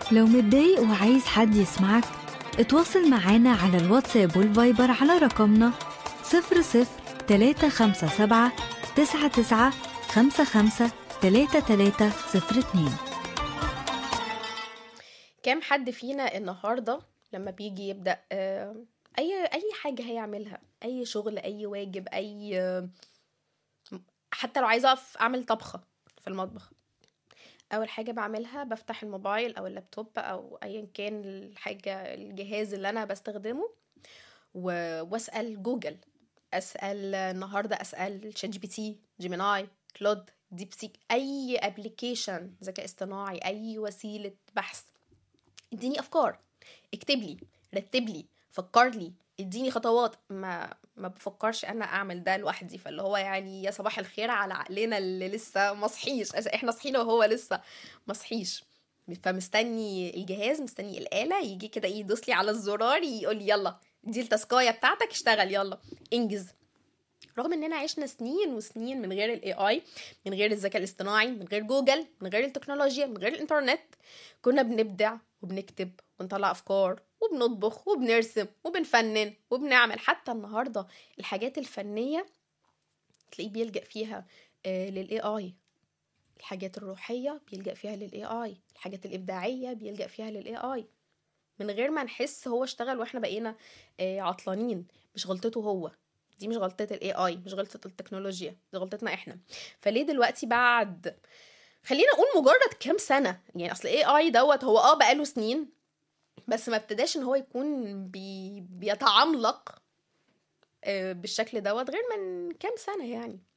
لو متضايق وعايز حد يسمعك اتواصل معانا على الواتساب والفايبر على رقمنا 00 357 99 55 3302 كام حد فينا النهارده لما بيجي يبدا آه، اي اي حاجه هيعملها اي شغل اي واجب اي آه، حتى لو عايزه اقف اعمل طبخه في المطبخ اول حاجه بعملها بفتح الموبايل او اللابتوب او ايا كان الحاجه الجهاز اللي انا بستخدمه و- واسال جوجل اسال النهارده اسال شات جي بي تي جيميناي كلود ديب سيك اي ابلكيشن ذكاء اصطناعي اي وسيله بحث اديني افكار اكتب لي رتب لي فكر لي اديني خطوات ما ما بفكرش انا اعمل ده لوحدي فاللي هو يعني يا صباح الخير على عقلنا اللي لسه مصحيش احنا صحينا وهو لسه مصحيش فمستني الجهاز مستني الآلة يجي كده ايه يدوس لي على الزرار يقول لي يلا دي التاسكايه بتاعتك اشتغل يلا انجز رغم اننا عشنا سنين وسنين من غير الاي اي من غير الذكاء الاصطناعي من غير جوجل من غير التكنولوجيا من غير الانترنت كنا بنبدع وبنكتب ونطلع افكار وبنطبخ وبنرسم وبنفنن وبنعمل حتى النهارده الحاجات الفنيه تلاقيه بيلجأ فيها آه للاي اي الحاجات الروحيه بيلجأ فيها للاي اي الحاجات الابداعيه بيلجأ فيها للاي اي من غير ما نحس هو اشتغل واحنا بقينا آه عطلانين مش غلطته هو دي مش غلطة الاي اي مش غلطة التكنولوجيا دي غلطتنا احنا فليه دلوقتي بعد خلينا نقول مجرد كام سنة يعني اصل الاي اي دوت هو اه بقاله سنين بس ما ابتداش ان هو يكون بي... بيتعملق آه، بالشكل دوت غير من كام سنة يعني